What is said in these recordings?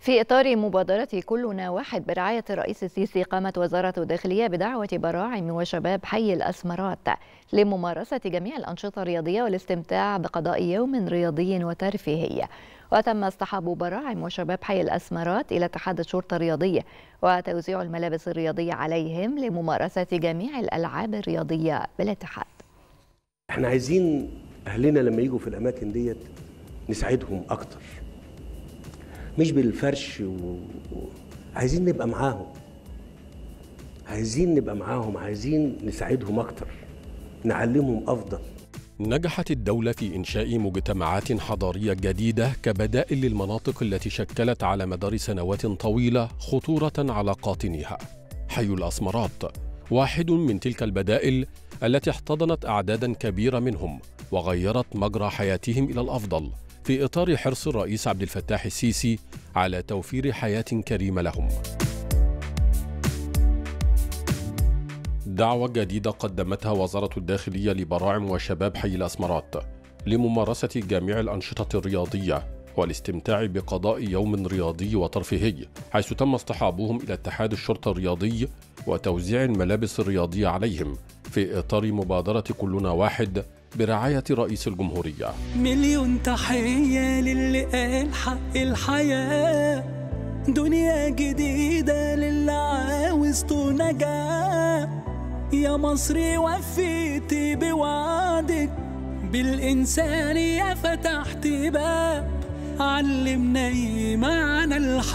في إطار مبادرة كلنا واحد برعاية الرئيس السيسي قامت وزارة الداخلية بدعوة براعم وشباب حي الأسمرات لممارسة جميع الأنشطة الرياضية والاستمتاع بقضاء يوم رياضي وترفيهي وتم اصطحاب براعم وشباب حي الأسمرات إلى اتحاد الشرطة الرياضية وتوزيع الملابس الرياضية عليهم لممارسة جميع الألعاب الرياضية بالاتحاد احنا عايزين أهلنا لما يجوا في الأماكن ديت نساعدهم أكتر مش بالفرش و... و... عايزين نبقى معاهم عايزين نبقى معاهم عايزين نساعدهم أكتر نعلمهم أفضل نجحت الدولة في إنشاء مجتمعات حضارية جديدة كبدائل للمناطق التي شكلت على مدار سنوات طويلة خطورة على قاطنيها. حي الأسمرات واحد من تلك البدائل التي احتضنت أعدادا كبيرة منهم وغيرت مجرى حياتهم إلى الأفضل في إطار حرص الرئيس عبد الفتاح السيسي على توفير حياة كريمة لهم. دعوة جديدة قدمتها وزارة الداخلية لبراعم وشباب حي الأسمرات لممارسة جميع الأنشطة الرياضية والاستمتاع بقضاء يوم رياضي وترفيهي حيث تم اصطحابهم إلى اتحاد الشرطة الرياضي وتوزيع الملابس الرياضية عليهم في إطار مبادرة كلنا واحد برعاية رئيس الجمهورية مليون تحية للي قال حق الحياة دنيا جديدة للي عاوز نجاة يا مصري وفيتي بوعدك بالإنسانية فتحت باب علمنا إيه معنى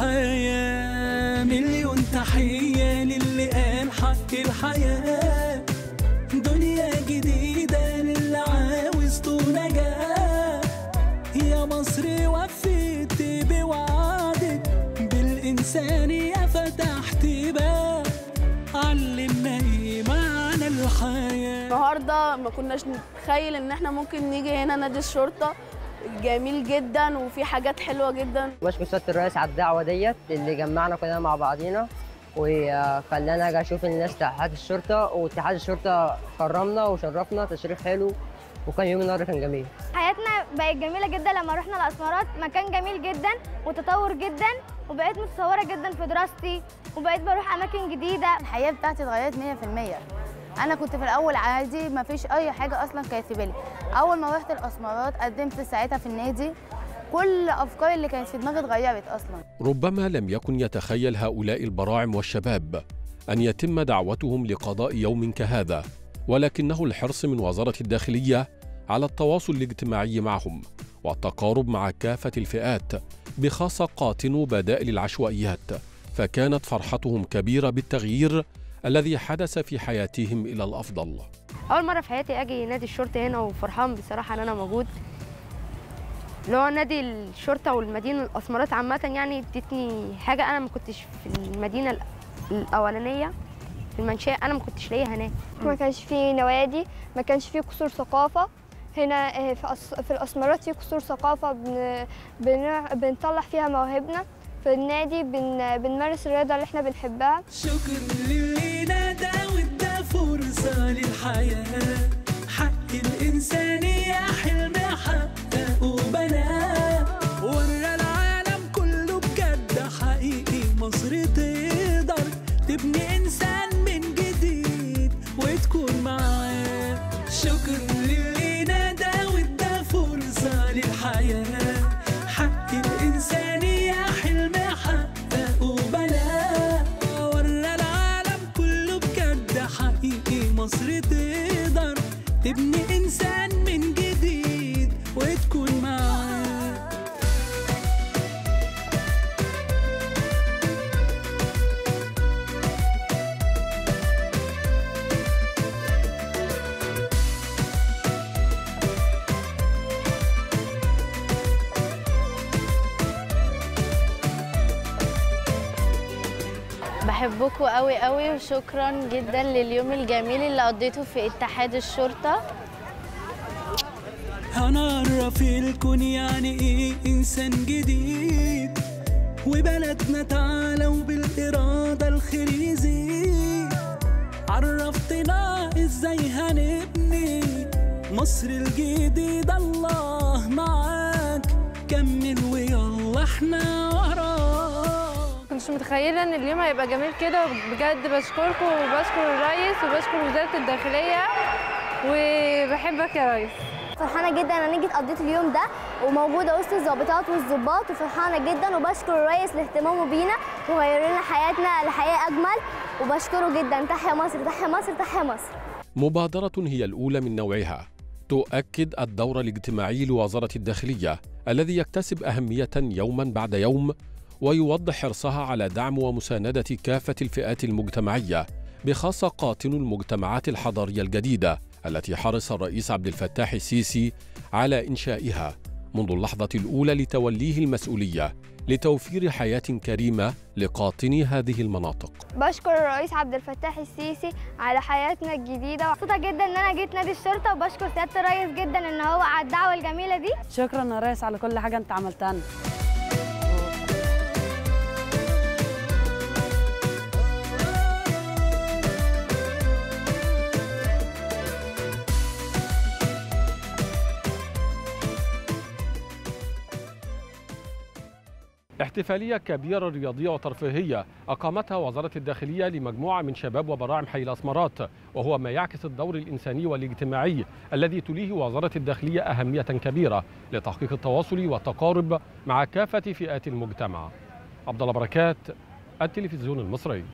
الحياة مليون تحية للي قال حق الحياة دنيا جديدة للي عاوز نجاة يا مصري وفيتي بوعدك بالإنسانية فتحت باب علمنا إيه معنى الحياة النهارده ما كناش نتخيل ان احنا ممكن نيجي هنا نادي الشرطه جميل جدا وفي حاجات حلوه جدا بشكر سياده الرئيس على الدعوه ديت اللي جمعنا كلنا مع بعضينا وخلانا اجي اشوف الناس اتحاد الشرطه واتحاد الشرطه كرمنا وشرفنا تشريف حلو وكان يوم النهارده كان جميل حياتنا بقت جميله جدا لما رحنا الاسمرات مكان جميل جدا وتطور جدا وبقيت متصوره جدا في دراستي وبقيت بروح اماكن جديده الحياه بتاعتي اتغيرت 100% انا كنت في الاول عادي ما فيش اي حاجه اصلا كانت في بالي اول ما رحت الاسمرات قدمت ساعتها في النادي كل افكاري اللي كانت في دماغي اتغيرت اصلا ربما لم يكن يتخيل هؤلاء البراعم والشباب أن يتم دعوتهم لقضاء يوم كهذا ولكنه الحرص من وزارة الداخلية على التواصل الاجتماعي معهم والتقارب مع كافة الفئات بخاصة قاطنوا بدائل العشوائيات فكانت فرحتهم كبيرة بالتغيير الذي حدث في حياتهم إلى الأفضل اول مره في حياتي اجي نادي الشرطه هنا وفرحان بصراحه ان انا موجود اللي هو نادي الشرطه والمدينه الاسمرات عامه يعني ادتني حاجه انا ما كنتش في المدينه ال- الاولانيه في المنشاه انا ما كنتش لاقيها هناك ما كانش فيه نوادي ما كانش فيه قصور ثقافه هنا آه، في أس- في الاسمرات في قصور ثقافه بن... بن... بنطلع فيها مواهبنا في النادي بن... بنمارس الرياضه اللي احنا بنحبها شكر للي نادى وادى فرصة للحياة حق الإنسانية حلم حققه بناه ورى العالم كله بجد حقيقي مصر تقدر تبني إنسان من جديد وتكون معاه شكر للي نادى وادى فرصة للحياة حق الإنسانية حلم حققه بناه ورى العالم كله بجد حقيقي مصر تقدر تبني إنسان من جديد وتكون معاه بحبكم قوي قوي وشكرا جدا لليوم الجميل اللي قضيته في اتحاد الشرطه هنعرف الكون يعني ايه انسان جديد وبلدنا تعالى وبالإرادة الخير يزيد عرفتنا ازاي هنبني مصر الجديدة الله معاك كمل ويلا احنا وراك كنتش متخيله ان اليوم هيبقى جميل كده بجد بشكركم وبشكر الرئيس وبشكر وزاره الداخليه وبحبك يا ريس فرحانه جدا انا جيت قضيت اليوم ده وموجوده وسط الضابطات والظباط وفرحانه جدا وبشكر الرئيس لاهتمامه بينا وغير لنا حياتنا لحياه اجمل وبشكره جدا تحيا مصر تحيا مصر تحيا مصر مبادرة هي الأولى من نوعها تؤكد الدور الاجتماعي لوزارة الداخلية الذي يكتسب أهمية يوما بعد يوم ويوضح حرصها على دعم ومساندة كافة الفئات المجتمعية بخاصة قاطن المجتمعات الحضارية الجديدة التي حرص الرئيس عبد الفتاح السيسي على إنشائها منذ اللحظة الأولى لتوليه المسؤولية لتوفير حياة كريمة لقاطني هذه المناطق بشكر الرئيس عبد الفتاح السيسي على حياتنا الجديده مبسوطه جدا ان انا جيت نادي الشرطه وبشكر سياده الرئيس جدا ان هو على الدعوه الجميله دي شكرا يا ريس على كل حاجه انت عملتها لنا احتفالية كبيرة رياضية وترفيهية أقامتها وزارة الداخلية لمجموعة من شباب وبراعم حي الأسمرات وهو ما يعكس الدور الإنساني والاجتماعي الذي تليه وزارة الداخلية أهمية كبيرة لتحقيق التواصل والتقارب مع كافة فئات المجتمع عبد الله بركات التلفزيون المصري